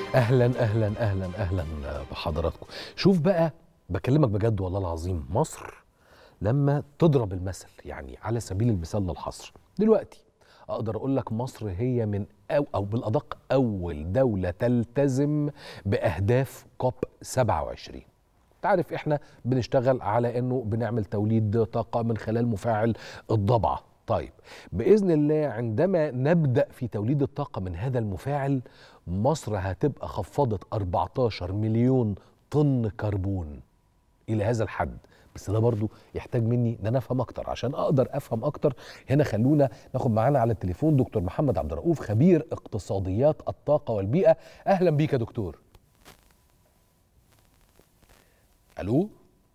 اهلا اهلا اهلا اهلا بحضراتكم شوف بقى بكلمك بجد والله العظيم مصر لما تضرب المثل يعني على سبيل المثال للحصر دلوقتي اقدر اقول لك مصر هي من أو, او بالادق اول دوله تلتزم باهداف كوب 27 تعرف احنا بنشتغل على انه بنعمل توليد طاقه من خلال مفاعل الضبعه طيب باذن الله عندما نبدا في توليد الطاقه من هذا المفاعل مصر هتبقى خفضت 14 مليون طن كربون الى هذا الحد بس ده برضو يحتاج مني ان انا افهم اكتر عشان اقدر افهم اكتر هنا خلونا ناخد معانا على التليفون دكتور محمد عبد الرؤوف خبير اقتصاديات الطاقه والبيئه اهلا بيك يا دكتور الو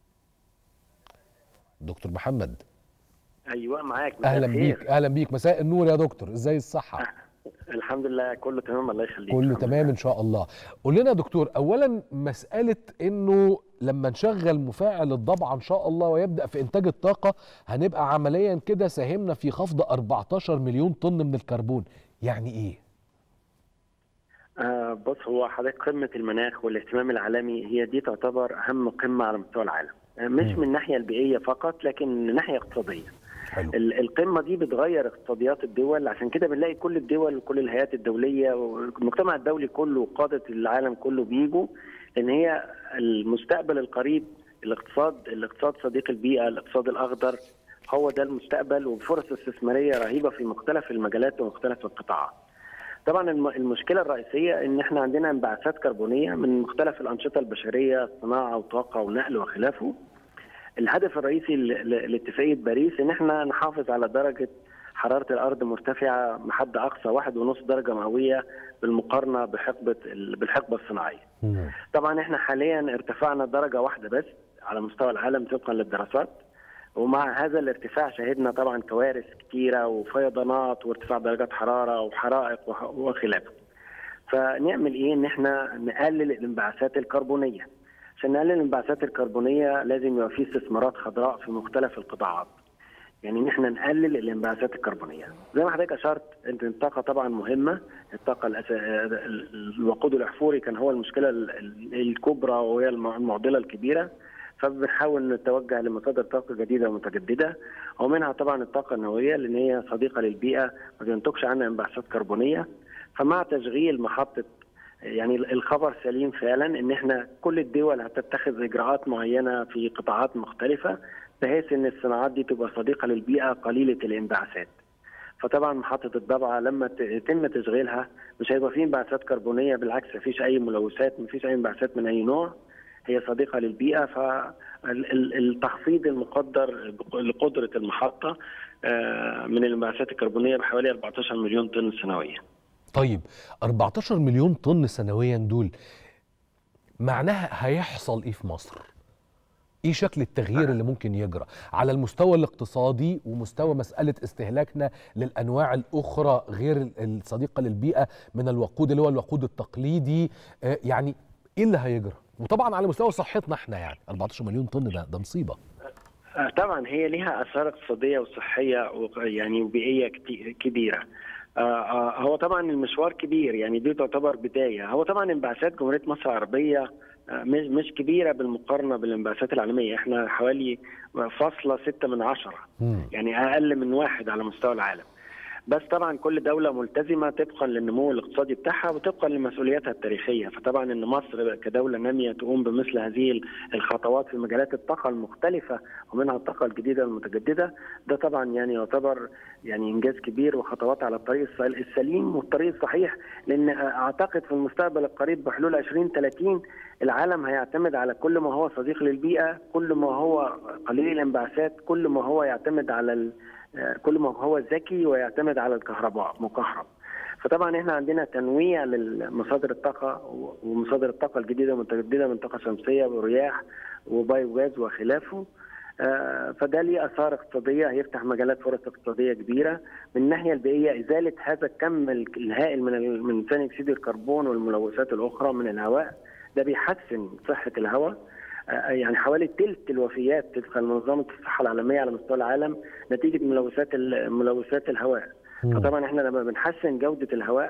دكتور محمد ايوه معاك مساء اهلا الخير. بيك اهلا بيك مساء النور يا دكتور ازاي الصحه الحمد لله كله تمام الله يخليك كله الحمد تمام ان شاء الله قول لنا يا دكتور اولا مساله انه لما نشغل مفاعل الضبعه ان شاء الله ويبدا في انتاج الطاقه هنبقى عمليا كده ساهمنا في خفض 14 مليون طن من الكربون يعني ايه آه بص هو حضرتك قمه المناخ والاهتمام العالمي هي دي تعتبر اهم قمه على مستوى العالم آه مش مم. من الناحيه البيئيه فقط لكن من الناحيه الاقتصاديه حلو ال- القمه دي بتغير اقتصاديات الدول عشان كده بنلاقي كل الدول وكل الهيئات الدوليه والمجتمع الدولي كله وقاده العالم كله بيجوا لان هي المستقبل القريب الاقتصاد الاقتصاد صديق البيئه الاقتصاد الاخضر هو ده المستقبل وفرص استثماريه رهيبه في مختلف المجالات ومختلف القطاعات. طبعا الم- المشكله الرئيسيه ان احنا عندنا انبعاثات كربونيه من مختلف الانشطه البشريه صناعه وطاقه ونقل وخلافه. الهدف الرئيسي ل- ل- لاتفاقيه باريس ان احنا نحافظ على درجه حراره الارض مرتفعه بحد اقصى واحد ونص درجه مئويه بالمقارنه بحقبه ال- بالحقبه الصناعيه. مم. طبعا احنا حاليا ارتفعنا درجه واحده بس على مستوى العالم طبقا للدراسات ومع هذا الارتفاع شهدنا طبعا كوارث كتيره وفيضانات وارتفاع درجات حراره وحرائق وح- وخلافه. فنعمل ايه ان احنا نقلل الانبعاثات الكربونيه. عشان نقلل الانبعاثات الكربونيه لازم يبقى في استثمارات خضراء في مختلف القطاعات. يعني ان احنا نقلل الانبعاثات الكربونيه. زي ما حضرتك اشرت انت الطاقه طبعا مهمه، الطاقه الأس... ال- الوقود الاحفوري كان هو المشكله ال- ال- الكبرى وهي الم- المعضله الكبيره. فبنحاول نتوجه لمصادر طاقه جديده ومتجدده ومنها طبعا الطاقه النوويه لان هي صديقه للبيئه ما بينتجش عنها انبعاثات كربونيه فمع تشغيل محطه يعني الخبر سليم فعلا ان احنا كل الدول هتتخذ اجراءات معينه في قطاعات مختلفه بحيث ان الصناعات دي تبقى صديقه للبيئه قليله الانبعاثات. فطبعا محطه الضبعه لما ت- يتم تشغيلها مش هيبقى فيه انبعاثات كربونيه بالعكس مفيش اي ملوثات مفيش اي انبعاثات من اي نوع هي صديقه للبيئه فالتخفيض المقدر لقدره المحطه آه، من الانبعاثات الكربونيه بحوالي 14 مليون طن سنويا. طيب 14 مليون طن سنويا دول معناها هيحصل ايه في مصر ايه شكل التغيير اللي ممكن يجرى على المستوى الاقتصادي ومستوى مسألة استهلاكنا للأنواع الأخرى غير ال- الصديقة للبيئة من الوقود اللي هو الوقود التقليدي آه، يعني ايه اللي هيجرى وطبعا على مستوى صحتنا احنا يعني 14 مليون طن ده ده مصيبة آه، طبعا هي ليها اثار اقتصاديه وصحيه وق- يعني وبيئيه كتي- كبيره. آه، آه، هو طبعا المشوار كبير يعني دي تعتبر بدايه، هو طبعا انبعاثات جمهوريه مصر العربيه آه، مش مش كبيره بالمقارنه بالانبعاثات العالميه، احنا حوالي فاصلة ستة من عشرة مم. يعني اقل من واحد على مستوى العالم. بس طبعا كل دوله ملتزمه طبقا للنمو الاقتصادي بتاعها وطبقا لمسؤولياتها التاريخيه فطبعا ان مصر كدوله ناميه تقوم بمثل هذه الخطوات في مجالات الطاقه المختلفه ومنها الطاقه الجديده المتجدده ده طبعا يعني يعتبر يعني انجاز كبير وخطوات على الطريق الص- السليم والطريق الصحيح لان اعتقد في المستقبل القريب بحلول 2030 العالم هيعتمد على كل ما هو صديق للبيئه كل ما هو قليل الانبعاثات كل ما هو يعتمد على ال آه، كل ما هو ذكي ويعتمد على الكهرباء مكهرب فطبعا احنا عندنا تنويع لمصادر الطاقه و- ومصادر الطاقه الجديده والمتجدده من طاقه شمسيه ورياح وبايو غاز وخلافه آه، فده ليه اثار اقتصاديه هيفتح مجالات فرص اقتصاديه كبيره من الناحيه البيئيه ازاله هذا الكم ال- الهائل من ال- من ثاني اكسيد الكربون والملوثات الاخرى من الهواء ده بيحسن صحه الهواء آه، يعني حوالي ثلث الوفيات طبقا لمنظمه الصحه العالميه على مستوى العالم نتيجه ملوثات ال- ملوثات الهواء مم. فطبعا احنا لما بنحسن جوده الهواء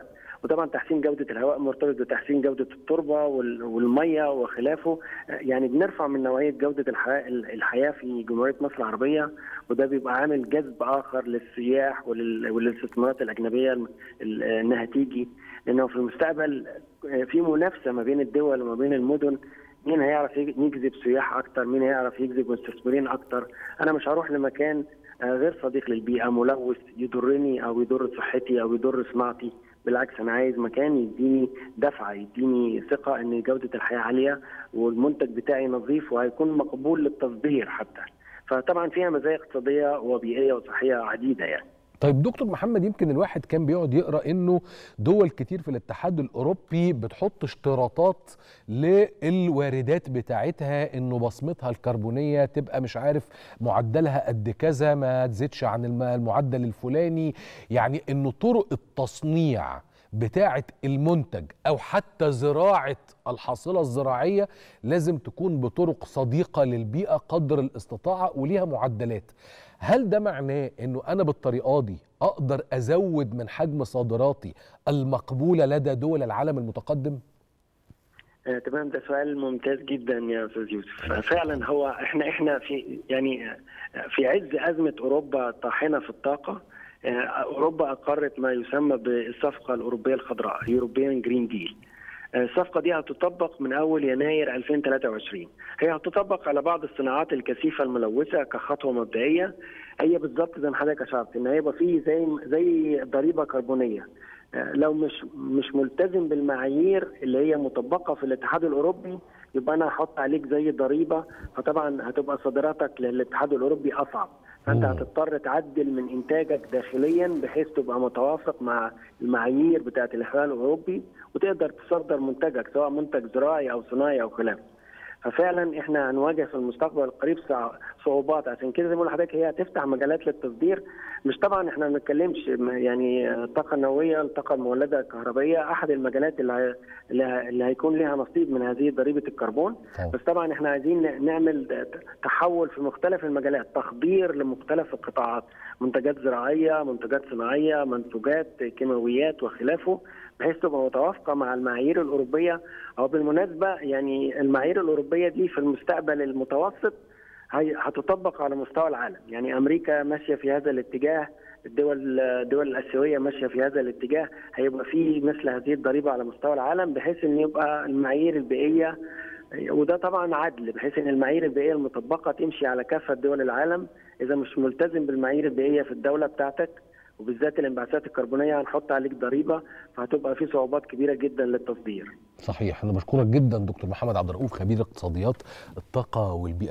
وطبعا تحسين جوده الهواء مرتبط بتحسين جوده التربه والميه وخلافه يعني بنرفع من نوعيه جوده الحياه في جمهوريه مصر العربيه وده بيبقى عامل جذب اخر للسياح وللاستثمارات الاجنبيه انها تيجي لانه في المستقبل في منافسه ما بين الدول وما بين المدن مين هيعرف يجذب سياح اكتر مين هيعرف يجذب مستثمرين اكتر انا مش هروح لمكان غير صديق للبيئه ملوث يضرني او يضر صحتي او يضر صناعتي بالعكس انا عايز مكان يديني دفعه يديني ثقه ان جوده الحياه عاليه والمنتج بتاعي نظيف وهيكون مقبول للتصدير حتى فطبعا فيها مزايا اقتصاديه وبيئيه وصحيه عديده يعني طيب دكتور محمد يمكن الواحد كان بيقعد يقرا انه دول كتير في الاتحاد الاوروبي بتحط اشتراطات للواردات بتاعتها انه بصمتها الكربونيه تبقى مش عارف معدلها قد كذا ما تزيدش عن المعدل الفلاني يعني انه طرق التصنيع بتاعه المنتج او حتى زراعه الحاصله الزراعيه لازم تكون بطرق صديقه للبيئه قدر الاستطاعه وليها معدلات هل ده معناه انه انا بالطريقه دي اقدر ازود من حجم صادراتي المقبوله لدى دول العالم المتقدم آه، تمام ده سؤال ممتاز جدا يا استاذ يوسف فعلا هو احنا احنا في يعني في عز ازمه اوروبا طاحنه في الطاقه اوروبا اقرت ما يسمى بالصفقه الاوروبيه الخضراء يوروبيان جرين ديل الصفقه دي هتطبق من اول يناير 2023 هي هتطبق على بعض الصناعات الكثيفه الملوثه كخطوه مبدئيه هي بالظبط زي ما حضرتك اشرت ان هيبقى في زي زي ضريبه كربونيه لو مش مش ملتزم بالمعايير اللي هي مطبقه في الاتحاد الاوروبي يبقى انا هحط عليك زي ضريبه فطبعا هتبقى صادراتك للاتحاد الاوروبي اصعب فانت هتضطر تعدل من انتاجك داخليا بحيث تبقى متوافق مع المعايير بتاعه الاتحاد الاوروبي وتقدر تصدر منتجك سواء منتج زراعي او صناعي او خلافه. ففعلا احنا هنواجه في المستقبل القريب صعوبات عشان كده زي ما لحضرتك هي هتفتح مجالات للتصدير مش طبعا احنا ما بنتكلمش يعني الطاقه النوويه الطاقه المولده الكهربائيه احد المجالات اللي اللي هيكون لها نصيب من هذه ضريبه الكربون بس طبعا احنا عايزين نعمل تحول في مختلف المجالات تخدير لمختلف القطاعات منتجات زراعيه منتجات صناعيه منتجات كيماويات وخلافه بحيث تبقى متوافقه مع المعايير الاوروبيه او بالمناسبه يعني المعايير الاوروبيه دي في المستقبل المتوسط هتطبق على مستوى العالم يعني امريكا ماشيه في هذا الاتجاه الدول الدول الاسيويه ماشيه في هذا الاتجاه هيبقى في مثل هذه الضريبه على مستوى العالم بحيث ان يبقى المعايير البيئيه وده طبعا عدل بحيث ان المعايير البيئيه المطبقه تمشي على كافه دول العالم اذا مش ملتزم بالمعايير البيئيه في الدوله بتاعتك وبالذات الانبعاثات الكربونيه هنحط عليك ضريبه فهتبقى في صعوبات كبيره جدا للتصدير. صحيح انا بشكرك جدا دكتور محمد عبد الرؤوف خبير اقتصاديات الطاقه والبيئه